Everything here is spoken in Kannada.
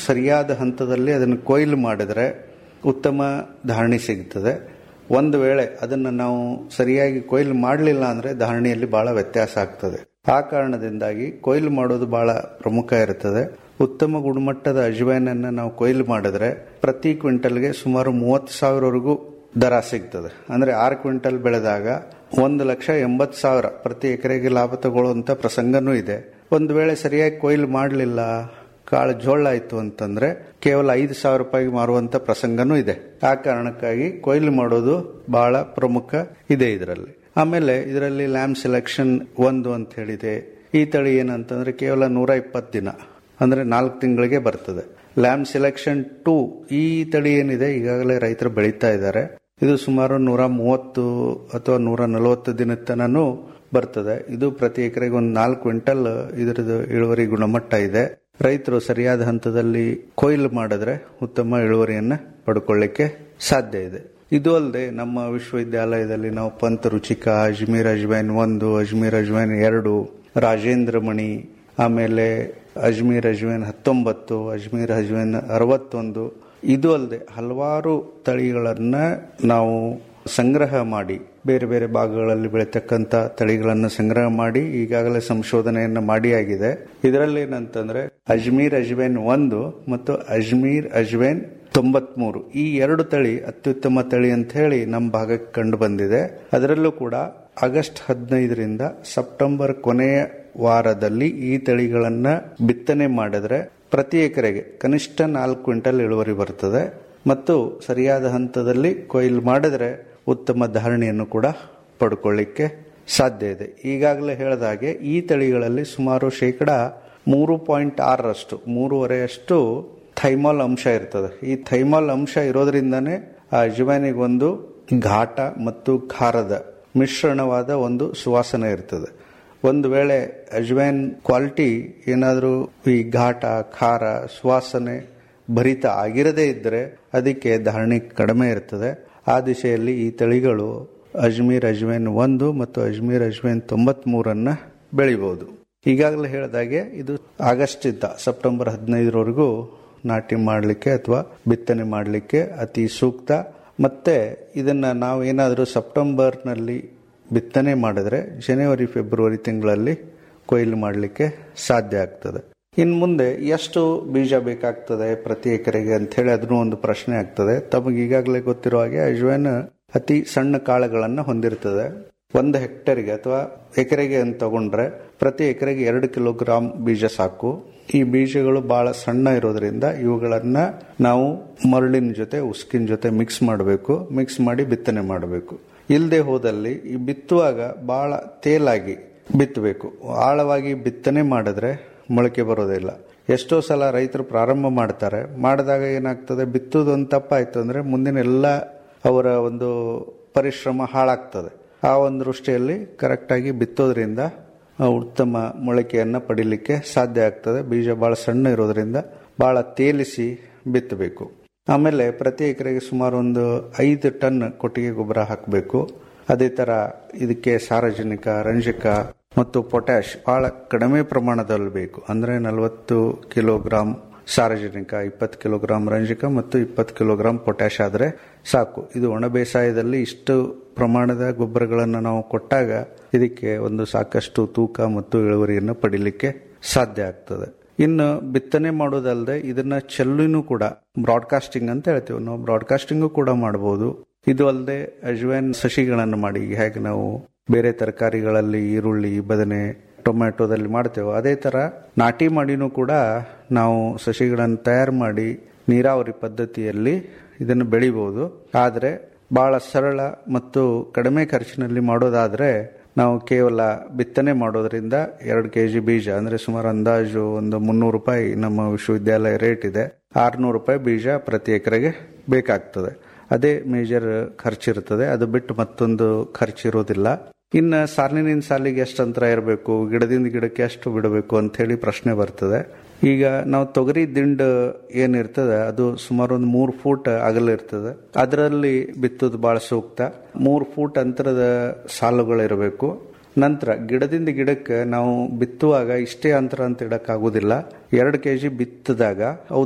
ಸರಿಯಾದ ಹಂತದಲ್ಲಿ ಅದನ್ನು ಕೊಯ್ಲು ಮಾಡಿದರೆ ಉತ್ತಮ ಧಾರಣೆ ಸಿಗ್ತದೆ ಒಂದು ವೇಳೆ ಅದನ್ನು ನಾವು ಸರಿಯಾಗಿ ಕೊಯ್ಲು ಮಾಡಲಿಲ್ಲ ಅಂದರೆ ಧಾರಣೆಯಲ್ಲಿ ಬಹಳ ವ್ಯತ್ಯಾಸ ಆಗ್ತದೆ ಆ ಕಾರಣದಿಂದಾಗಿ ಕೊಯ್ಲು ಮಾಡೋದು ಬಹಳ ಪ್ರಮುಖ ಇರುತ್ತದೆ ಉತ್ತಮ ಗುಣಮಟ್ಟದ ಅಜ್ವೈನನ್ನು ನಾವು ಕೊಯ್ಲು ಮಾಡಿದ್ರೆ ಪ್ರತಿ ಕ್ವಿಂಟಲ್ಗೆ ಸುಮಾರು ಮೂವತ್ತು ಸಾವಿರವರೆಗೂ ದರ ಸಿಗ್ತದೆ ಅಂದ್ರೆ ಆರು ಕ್ವಿಂಟಲ್ ಬೆಳೆದಾಗ ಒಂದು ಲಕ್ಷ ಎಂಬತ್ತು ಸಾವಿರ ಪ್ರತಿ ಎಕರೆಗೆ ಲಾಭ ತಗೊಳ್ಳುವಂತ ಪ್ರಸಂಗನೂ ಇದೆ ಒಂದು ವೇಳೆ ಸರಿಯಾಗಿ ಕೊಯ್ಲು ಮಾಡಲಿಲ್ಲ ಕಾಳು ಜೋಳ ಆಯ್ತು ಅಂತಂದ್ರೆ ಕೇವಲ ಐದು ಸಾವಿರ ರೂಪಾಯಿಗೆ ಮಾರುವಂತ ಪ್ರಸಂಗನೂ ಇದೆ ಆ ಕಾರಣಕ್ಕಾಗಿ ಕೊಯ್ಲು ಮಾಡೋದು ಬಹಳ ಪ್ರಮುಖ ಇದೆ ಇದರಲ್ಲಿ ಆಮೇಲೆ ಇದರಲ್ಲಿ ಲ್ಯಾಮ್ ಸೆಲೆಕ್ಷನ್ ಒಂದು ಅಂತ ಹೇಳಿದೆ ಈ ತಳಿ ಏನಂತಂದ್ರೆ ಕೇವಲ ನೂರ ಇಪ್ಪತ್ತು ದಿನ ಅಂದ್ರೆ ನಾಲ್ಕು ತಿಂಗಳಿಗೆ ಬರ್ತದೆ ಲ್ಯಾಮ್ ಸೆಲೆಕ್ಷನ್ ಟೂ ಈ ತಳಿ ಏನಿದೆ ಈಗಾಗಲೇ ರೈತರು ಬೆಳೀತಾ ಇದ್ದಾರೆ ಇದು ಸುಮಾರು ನೂರ ಮೂವತ್ತು ಅಥವಾ ನೂರ ನಲವತ್ತು ದಿನದ ತನೂ ಬರ್ತದೆ ಇದು ಪ್ರತಿ ಎಕರೆಗೆ ಒಂದು ನಾಲ್ಕು ಕ್ವಿಂಟಲ್ ಇದರದ್ದು ಇಳುವರಿ ಗುಣಮಟ್ಟ ಇದೆ ರೈತರು ಸರಿಯಾದ ಹಂತದಲ್ಲಿ ಕೊಯ್ಲು ಮಾಡಿದ್ರೆ ಉತ್ತಮ ಇಳುವರಿಯನ್ನ ಪಡ್ಕೊಳ್ಳಿಕ್ಕೆ ಸಾಧ್ಯ ಇದೆ ಇದು ಅಲ್ಲದೆ ನಮ್ಮ ವಿಶ್ವವಿದ್ಯಾಲಯದಲ್ಲಿ ನಾವು ಪಂತ್ ರುಚಿಕ ಅಜ್ಮೀರ್ ಅಜ್ವೈನ್ ಒಂದು ಅಜ್ಮೀರ್ ಅಜ್ವೈನ್ ಎರಡು ರಾಜೇಂದ್ರ ಮಣಿ ಆಮೇಲೆ ಅಜ್ಮೀರ್ ಅಜ್ವೈನ್ ಹತ್ತೊಂಬತ್ತು ಅಜ್ಮೀರ್ ಅಜ್ವೈನ್ ಅರವತ್ತೊಂದು ಇದು ಅಲ್ಲದೆ ಹಲವಾರು ತಳಿಗಳನ್ನ ನಾವು ಸಂಗ್ರಹ ಮಾಡಿ ಬೇರೆ ಬೇರೆ ಭಾಗಗಳಲ್ಲಿ ಬೆಳೀತಕ್ಕಂಥ ತಳಿಗಳನ್ನು ಸಂಗ್ರಹ ಮಾಡಿ ಈಗಾಗಲೇ ಸಂಶೋಧನೆಯನ್ನು ಮಾಡಿ ಆಗಿದೆ ಇದರಲ್ಲಿ ಏನಂತಂದ್ರೆ ಅಜ್ಮೀರ್ ಅಜ್ವೈನ್ ಒಂದು ಮತ್ತು ಅಜ್ಮೀರ್ ಅಜ್ವೈನ್ ತೊಂಬತ್ಮೂರು ಈ ಎರಡು ತಳಿ ಅತ್ಯುತ್ತಮ ತಳಿ ಅಂತ ಹೇಳಿ ನಮ್ಮ ಭಾಗಕ್ಕೆ ಕಂಡು ಬಂದಿದೆ ಅದರಲ್ಲೂ ಕೂಡ ಆಗಸ್ಟ್ ಹದಿನೈದರಿಂದ ಸೆಪ್ಟೆಂಬರ್ ಕೊನೆಯ ವಾರದಲ್ಲಿ ಈ ತಳಿಗಳನ್ನ ಬಿತ್ತನೆ ಮಾಡಿದ್ರೆ ಪ್ರತಿ ಎಕರೆಗೆ ಕನಿಷ್ಠ ನಾಲ್ಕು ಕ್ವಿಂಟಲ್ ಇಳುವರಿ ಬರ್ತದೆ ಮತ್ತು ಸರಿಯಾದ ಹಂತದಲ್ಲಿ ಕೊಯ್ಲು ಮಾಡಿದ್ರೆ ಉತ್ತಮ ಧಾರಣೆಯನ್ನು ಕೂಡ ಪಡ್ಕೊಳ್ಳಿಕ್ಕೆ ಸಾಧ್ಯ ಇದೆ ಈಗಾಗಲೇ ಹೇಳಿದ ಹಾಗೆ ಈ ತಳಿಗಳಲ್ಲಿ ಸುಮಾರು ಶೇಕಡ ಮೂರು ಪಾಯಿಂಟ್ ಆರರಷ್ಟು ಮೂರುವರೆಯಷ್ಟು ಥೈಮಾಲ್ ಅಂಶ ಇರ್ತದೆ ಈ ಥೈಮಾಲ್ ಅಂಶ ಇರೋದ್ರಿಂದನೇ ಆ ಒಂದು ಘಾಟ ಮತ್ತು ಖಾರದ ಮಿಶ್ರಣವಾದ ಒಂದು ಸುವಾಸನೆ ಇರ್ತದೆ ಒಂದು ವೇಳೆ ಅಜ್ವೈನ್ ಕ್ವಾಲಿಟಿ ಏನಾದರೂ ಈ ಘಾಟ ಖಾರ ಸುವಾಸನೆ ಭರಿತ ಆಗಿರದೇ ಇದ್ದರೆ ಅದಕ್ಕೆ ಧಾರಣೆ ಕಡಿಮೆ ಇರ್ತದೆ ಆ ದಿಶೆಯಲ್ಲಿ ಈ ತಳಿಗಳು ಅಜ್ಮೀರ್ ಅಜ್ವೈನ್ ಒಂದು ಮತ್ತು ಅಜ್ಮೀರ್ ಅಜ್ವೈನ್ ತೊಂಬತ್ ಮೂರನ್ನ ಬೆಳಿಬಹುದು ಈಗಾಗಲೇ ಹೇಳಿದಾಗೆ ಇದು ಆಗಸ್ಟ್ ಇಂದ ಸೆಪ್ಟೆಂಬರ್ ಹದಿನೈದರವರೆಗೂ ನಾಟಿ ಮಾಡಲಿಕ್ಕೆ ಅಥವಾ ಬಿತ್ತನೆ ಮಾಡಲಿಕ್ಕೆ ಅತಿ ಸೂಕ್ತ ಮತ್ತೆ ಇದನ್ನ ನಾವು ಏನಾದರೂ ಸೆಪ್ಟೆಂಬರ್ನಲ್ಲಿ ಬಿತ್ತನೆ ಮಾಡಿದ್ರೆ ಜನವರಿ ಫೆಬ್ರವರಿ ತಿಂಗಳಲ್ಲಿ ಕೊಯ್ಲು ಮಾಡಲಿಕ್ಕೆ ಸಾಧ್ಯ ಆಗ್ತದೆ ಇನ್ನು ಮುಂದೆ ಎಷ್ಟು ಬೀಜ ಬೇಕಾಗ್ತದೆ ಪ್ರತಿ ಎಕರೆಗೆ ಅಂತ ಹೇಳಿ ಅದನ್ನು ಒಂದು ಪ್ರಶ್ನೆ ಆಗ್ತದೆ ತಮಗೆ ಈಗಾಗಲೇ ಗೊತ್ತಿರೋ ಹಾಗೆ ಅಜ್ವೈನ್ ಅತಿ ಸಣ್ಣ ಕಾಳುಗಳನ್ನು ಹೊಂದಿರ್ತದೆ ಒಂದು ಹೆಕ್ಟರ್ಗೆ ಅಥವಾ ಎಕರೆಗೆ ಅಂತ ತಗೊಂಡ್ರೆ ಪ್ರತಿ ಎಕರೆಗೆ ಎರಡು ಕಿಲೋಗ್ರಾಂ ಬೀಜ ಸಾಕು ಈ ಬೀಜಗಳು ಬಹಳ ಸಣ್ಣ ಇರೋದ್ರಿಂದ ಇವುಗಳನ್ನ ನಾವು ಮರಳಿನ ಜೊತೆ ಉಸ್ಕಿನ ಜೊತೆ ಮಿಕ್ಸ್ ಮಾಡಬೇಕು ಮಿಕ್ಸ್ ಮಾಡಿ ಬಿತ್ತನೆ ಮಾಡಬೇಕು ಇಲ್ಲದೆ ಹೋದಲ್ಲಿ ಈ ಬಿತ್ತುವಾಗ ಬಹಳ ತೇಲಾಗಿ ಬಿತ್ತಬೇಕು ಆಳವಾಗಿ ಬಿತ್ತನೆ ಮಾಡಿದ್ರೆ ಮೊಳಕೆ ಬರೋದಿಲ್ಲ ಎಷ್ಟೋ ಸಲ ರೈತರು ಪ್ರಾರಂಭ ಮಾಡ್ತಾರೆ ಮಾಡಿದಾಗ ಏನಾಗ್ತದೆ ಬಿತ್ತುದು ಒಂದು ತಪ್ಪಾಯ್ತು ಅಂದ್ರೆ ಮುಂದಿನ ಎಲ್ಲ ಅವರ ಒಂದು ಪರಿಶ್ರಮ ಹಾಳಾಗ್ತದೆ ಆ ಒಂದು ದೃಷ್ಟಿಯಲ್ಲಿ ಕರೆಕ್ಟಾಗಿ ಬಿತ್ತೋದ್ರಿಂದ ಉತ್ತಮ ಮೊಳಕೆಯನ್ನು ಪಡಿಲಿಕ್ಕೆ ಸಾಧ್ಯ ಆಗ್ತದೆ ಬೀಜ ಬಹಳ ಸಣ್ಣ ಇರೋದ್ರಿಂದ ಬಹಳ ತೇಲಿಸಿ ಬಿತ್ತಬೇಕು ಆಮೇಲೆ ಪ್ರತಿ ಎಕರೆಗೆ ಸುಮಾರು ಒಂದು ಐದು ಟನ್ ಕೊಟ್ಟಿಗೆ ಗೊಬ್ಬರ ಹಾಕಬೇಕು ಅದೇ ತರ ಇದಕ್ಕೆ ಸಾರಜನಕ ರಂಜಕ ಮತ್ತು ಪೊಟ್ಯಾಶ್ ಬಹಳ ಕಡಿಮೆ ಪ್ರಮಾಣದಲ್ಲಿ ಬೇಕು ಅಂದ್ರೆ ನಲವತ್ತು ಕಿಲೋಗ್ರಾಂ ಸಾರಜನಕ ಇಪ್ಪತ್ತು ಕಿಲೋಗ್ರಾಂ ರಂಜಕ ಮತ್ತು ಇಪ್ಪತ್ತು ಕಿಲೋಗ್ರಾಂ ಪೊಟ್ಯಾಶ್ ಆದರೆ ಸಾಕು ಇದು ಒಣ ಬೇಸಾಯದಲ್ಲಿ ಇಷ್ಟು ಪ್ರಮಾಣದ ಗೊಬ್ಬರಗಳನ್ನು ನಾವು ಕೊಟ್ಟಾಗ ಇದಕ್ಕೆ ಒಂದು ಸಾಕಷ್ಟು ತೂಕ ಮತ್ತು ಇಳುವರಿಯನ್ನು ಪಡಿಲಿಕ್ಕೆ ಸಾಧ್ಯ ಆಗ್ತದೆ ಇನ್ನು ಬಿತ್ತನೆ ಮಾಡೋದಲ್ಲದೆ ಇದನ್ನ ಚೆಲ್ಲಿನೂ ಕೂಡ ಬ್ರಾಡ್ಕಾಸ್ಟಿಂಗ್ ಅಂತ ಹೇಳ್ತೀವಿ ನಾವು ಬ್ರಾಡ್ಕಾಸ್ಟಿಂಗು ಕೂಡ ಮಾಡಬಹುದು ಇದು ಅಲ್ಲದೆ ಅಜ್ವೈನ್ ಸಸಿಗಳನ್ನು ಮಾಡಿ ಹೇಗೆ ನಾವು ಬೇರೆ ತರಕಾರಿಗಳಲ್ಲಿ ಈರುಳ್ಳಿ ಬದನೆ ಟೊಮ್ಯಾಟೊದಲ್ಲಿ ಮಾಡ್ತೇವೆ ಅದೇ ತರ ನಾಟಿ ಮಾಡಿನೂ ಕೂಡ ನಾವು ಸಸಿಗಳನ್ನು ತಯಾರು ಮಾಡಿ ನೀರಾವರಿ ಪದ್ಧತಿಯಲ್ಲಿ ಇದನ್ನು ಬೆಳಿಬಹುದು ಆದರೆ ಬಹಳ ಸರಳ ಮತ್ತು ಕಡಿಮೆ ಖರ್ಚಿನಲ್ಲಿ ಮಾಡೋದಾದ್ರೆ ನಾವು ಕೇವಲ ಬಿತ್ತನೆ ಮಾಡೋದ್ರಿಂದ ಎರಡು ಕೆ ಜಿ ಬೀಜ ಅಂದ್ರೆ ಸುಮಾರು ಅಂದಾಜು ಒಂದು ಮುನ್ನೂರು ರೂಪಾಯಿ ನಮ್ಮ ವಿಶ್ವವಿದ್ಯಾಲಯ ರೇಟ್ ಇದೆ ಆರ್ನೂರು ರೂಪಾಯಿ ಬೀಜ ಪ್ರತಿ ಎಕರೆಗೆ ಬೇಕಾಗ್ತದೆ ಅದೇ ಮೇಜರ್ ಖರ್ಚಿರುತ್ತದೆ ಅದು ಬಿಟ್ಟು ಮತ್ತೊಂದು ಖರ್ಚಿರೋದಿಲ್ಲ ಇನ್ನು ಸಾಲಿನಿಂದ ಸಾಲಿಗೆ ಎಷ್ಟು ಅಂತರ ಇರಬೇಕು ಗಿಡದಿಂದ ಗಿಡಕ್ಕೆ ಎಷ್ಟು ಬಿಡಬೇಕು ಅಂತ ಹೇಳಿ ಪ್ರಶ್ನೆ ಬರ್ತದೆ ಈಗ ನಾವು ತೊಗರಿ ದಿಂಡು ಏನಿರ್ತದೆ ಅದು ಸುಮಾರು ಒಂದು ಮೂರು ಫೂಟ್ ಅಗಲ ಇರ್ತದೆ ಅದರಲ್ಲಿ ಬಿತ್ತೋದು ಬಹಳ ಸೂಕ್ತ ಮೂರು ಫೂಟ್ ಅಂತರದ ಸಾಲುಗಳಿರಬೇಕು ನಂತರ ಗಿಡದಿಂದ ಗಿಡಕ್ಕೆ ನಾವು ಬಿತ್ತುವಾಗ ಇಷ್ಟೇ ಅಂತರ ಅಂತ ಇಡಕ್ಕಾಗೋದಿಲ್ಲ ಎರಡು ಕೆ ಜಿ ಬಿತ್ತಿದಾಗ ಅವು